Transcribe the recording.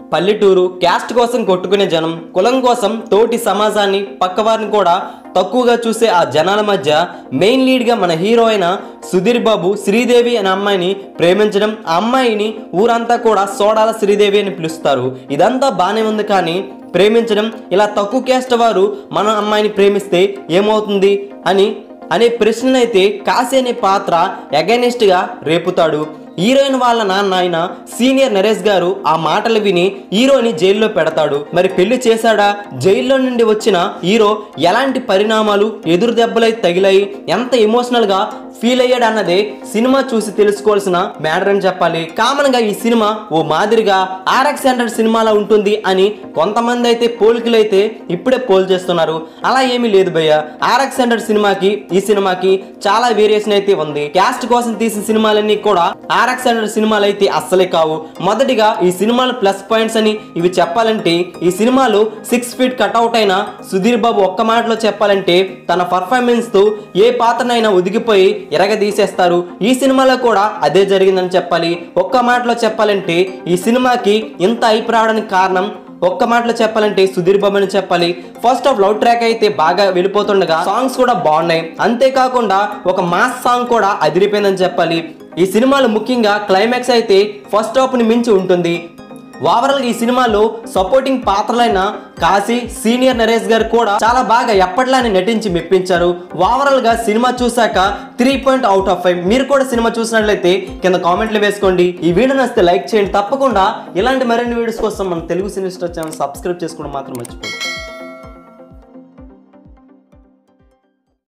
పల్లెటూరు క్యాస్ట్ కోసం కొట్టుకునే జనం కులం కోసం తోటి సమాజాన్ని పక్కవారిని కూడా తక్కువగా చూసే ఆ జనాల మధ్య మెయిన్ లీడ్గా మన హీరో అయిన సుధీర్ బాబు శ్రీదేవి అనే అమ్మాయిని ప్రేమించడం ఆ అమ్మాయిని ఊరంతా కూడా సోడాల శ్రీదేవి అని పిలుస్తారు ఇదంతా బాగానే ఉంది కానీ ప్రేమించడం ఇలా తక్కువ క్యాస్ట్ వారు మన అమ్మాయిని ప్రేమిస్తే ఏమవుతుంది అని అనే ప్రశ్ననైతే కాశీ అనే పాత్ర అగైనెస్ట్గా రేపుతాడు హీరోయిన్ వాళ్ళ నాన్న ఆయన సీనియర్ నరేష్ గారు ఆ మాటలు విని హీరోని జైల్లో పెడతాడు మరి పెళ్లి చేశాడా జైల్లో నుండి వచ్చిన హీరో ఎలాంటి పరిణామాలు ఎదురు దెబ్బలై తగిలాయి ఎంత ఎమోషనల్ గా ఫీల్ అయ్యాడు అన్నదే సినిమా చూసి తెలుసుకోవాల్సిన మ్యాటర్ అని చెప్పాలి కామన్ గా ఈ సినిమా ఓ మాదిరిగా ఆర్ఎక్స్ హండ్రెడ్ సినిమాలా ఉంటుంది అని కొంతమంది అయితే పోలికలు అయితే ఇప్పుడే పోల్ చేస్తున్నారు అలా ఏమీ లేదు భయ్య ఆర్ఎక్స్ హండ్రెడ్ సినిమాకి ఈ సినిమాకి చాలా వేరియేషన్ అయితే ఉంది క్యాస్ట్ కోసం తీసిన సినిమాలన్నీ కూడా ఆర్ఎక్స్ హండ్రెడ్ సినిమాలు అయితే అస్సలే కావు మొదటిగా ఈ సినిమాల ప్లస్ పాయింట్స్ అని ఇవి చెప్పాలంటే ఈ సినిమాలో సిక్స్ ఫీట్ కట్అవుట్ అయిన సుధీర్ బాబు ఒక్క మాటలో చెప్పాలంటే తన పర్ఫార్మెన్స్ తో ఏ పాత్రనైనా ఒదిగిపోయి ఎరగదీసేస్తారు ఈ సినిమాలో కూడా అదే జరిగిందని చెప్పాలి ఒక్క మాటలో చెప్పాలంటే ఈ సినిమాకి ఇంత హైప్ రావడానికి కారణం ఒక్క మాటలో చెప్పాలంటే సుధీర్ బాబు అని చెప్పాలి ఫస్ట్ ఆఫ్ లవ్ ట్రాక్ అయితే బాగా వెళ్ళిపోతుండగా సాంగ్స్ కూడా బాగున్నాయి అంతేకాకుండా ఒక మాస్ సాంగ్ కూడా అదిరిపోయిందని చెప్పాలి ఈ సినిమాలో ముఖ్యంగా క్లైమాక్స్ అయితే ఫస్ట్ హాఫ్ ని మించి ఉంటుంది ఓవరాల్ ఈ సినిమాలో సపోర్టింగ్ పాత్రలైన కాశీ సీనియర్ నరేష్ గారు కూడా చాలా బాగా ఎప్పటిలానే నటించి మెప్పించారు ఓవరాల్ గా సినిమా చూసాక three point out of five మీరు కూడా సినిమా చూసినట్లయితే కింద కామెంట్లు వేసుకోండి ఈ వీడియో నచ్చితే లైక్ చేయండి తప్పకుండా ఇలాంటి మరిన్ని వీడియోస్ కోసం మన తెలుగు సినిమా ఛానల్ సబ్స్క్రైబ్ చేసుకోవడం మాత్రం మర్చిపోండి